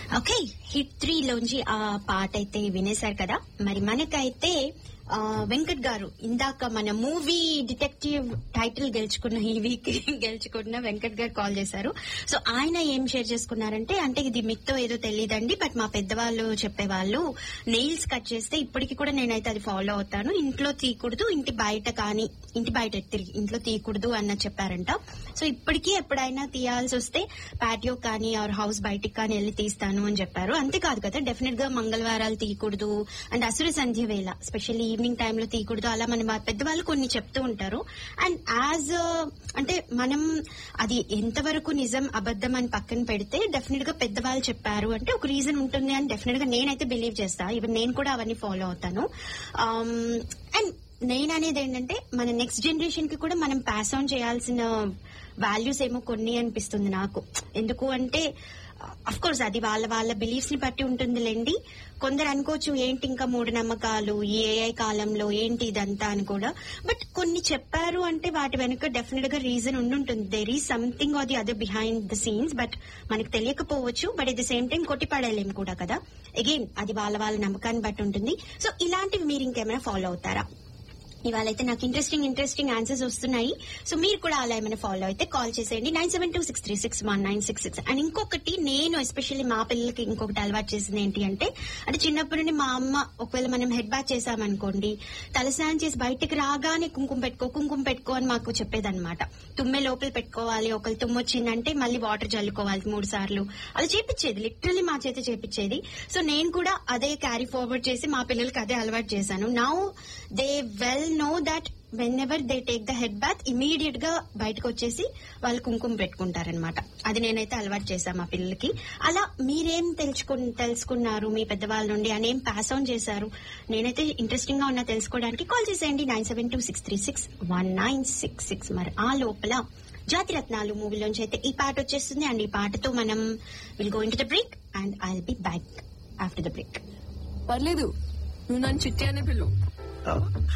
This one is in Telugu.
ఓకే హిట్ త్రీ లోంచి ఆ పాట అయితే వినేశారు కదా మరి మనకైతే ఆ, వెంకట్ గారు ఇందాక మన మూవీ డిటెక్టివ్ టైటిల్ గెలుచుకున్న ఈ వీక్ గెలుచుకున్న వెంకట్ గారు కాల్ చేశారు సో ఆయన ఏం షేర్ చేసుకున్నారంటే అంటే ఇది మీతో ఏదో తెలియదండి బట్ మా పెద్దవాళ్ళు చెప్పేవాళ్ళు నెయిల్స్ కట్ చేస్తే ఇప్పటికి కూడా నేనైతే అది ఫాలో అవుతాను ఇంట్లో తీయకూడదు ఇంటి బయట కానీ ఇంటి బయట తిరిగి ఇంట్లో తీయకూడదు అన్న చెప్పారంట సో ఇప్పటికీ ఎప్పుడైనా తీయాల్సి వస్తే పాటియో కానీ ఆర్ హౌస్ బయటికి కానీ వెళ్ళి తీస్తాను అని చెప్పారు అంతేకాదు కదా డెఫినెట్ గా మంగళవారాలు తీయకూడదు అండ్ అసుర సంధ్య వేళ స్పెషల్లీ ఈవినింగ్ టైంలో తీయకూడదు అలా మన మా పెద్దవాళ్ళు కొన్ని చెప్తూ ఉంటారు అండ్ యాజ్ అంటే మనం అది ఎంతవరకు నిజం అబద్ధం అని పక్కన పెడితే డెఫినెట్ గా పెద్దవాళ్ళు చెప్పారు అంటే ఒక రీజన్ ఉంటుంది అని డెఫినెట్ గా నేనైతే బిలీవ్ చేస్తా ఈవెన్ నేను కూడా అవన్నీ ఫాలో అవుతాను అండ్ నేను అనేది ఏంటంటే మన నెక్స్ట్ జనరేషన్ కి కూడా మనం పాస్ ఆన్ చేయాల్సిన వాల్యూస్ ఏమో కొన్ని అనిపిస్తుంది నాకు ఎందుకు అంటే అఫ్ కోర్స్ అది వాళ్ళ వాళ్ళ బిలీఫ్స్ ని బట్టి ఉంటుందిలేండి కొందరు అనుకోవచ్చు ఏంటి ఇంకా మూఢనమ్మకాలు ఈ ఏఐ కాలంలో ఏంటి ఇదంతా అని కూడా బట్ కొన్ని చెప్పారు అంటే వాటి వెనుక డెఫినెట్ గా రీజన్ ఉండుంటుంది there is something or the other behind the scenes but మనకు తెలియకపోవచ్చు but at the same time కొట్టిపడలేము కూడా కదా అగైన్ అది వాళ్ళ వాళ్ళ నమ్మకాన్ని బట్టి ఉంటుంది సో ఇలాంటివి మీరు ఇంకేమైనా ఫాలో అవుతారా ఇవాళైతే నాకు ఇంట్రెస్టింగ్ ఇంట్రెస్టింగ్ ఆన్సర్స్ వస్తున్నాయి సో మీరు కూడా అలా ఏమైనా ఫాలో అయితే కాల్ చేసేయండి nine seven two six three six one nine six six and ఇంకొకటి నేను ఎస్పెషల్లీ మా పిల్లలకి ఇంకొకటి అలవాటు చేసింది ఏంటి అంటే అంటే చిన్నప్పటి నుండి మా అమ్మ ఒకవేళ మనం హెడ్ బాత్ చేసామనుకోండి తలస్నానం చేసి బయటకు రాగానే కుంకుమ పెట్టుకో కుంకుమ పెట్టుకో అని మాకు చెప్పేదన్నమాట తుమ్మె లోపల పెట్టుకోవాలి ఒకళ్ళు తుమ్ము వచ్చిందంటే మళ్ళీ వాటర్ చల్లుకోవాలి మూడు సార్లు అలా చేపించేది లిటరలీ మా చేత చేపించేది సో నేను కూడా అదే క్యారీ ఫార్వర్డ్ చేసి మా పిల్లలకి అదే అలవాటు చేశాను now they will know that whenever they take the head bath immediate గా బయటకు వచ్చేసి వాళ్ళు కుంకుమ పెట్టుకుంటారనమాట అది నేనైతే అలవాటు చేశాను మా పిల్లలకి అలా మీరేం తెలుసుకు తెలుసుకున్నారు మీ పెద్దవాళ్ళ నుండి అని ఏం పాస్ ఆన్ చేశారు నేనైతే ఇంట్రెస్టింగ్ గా ఉన్నా తెలుసుకోవడానికి కాల్ చేసేయండి nine seven two six three six one nine six six మరి ఆ లోపల జాతిరత్నాలు మూవీలోంచి అయితే ఈ పాట వచ్చేస్తుంది అండ్ ఈ పాటతో మనం will go into the break and I be back after the break పర్లేదు నువ్వు నన్ను చిట్టి అనే పిలువు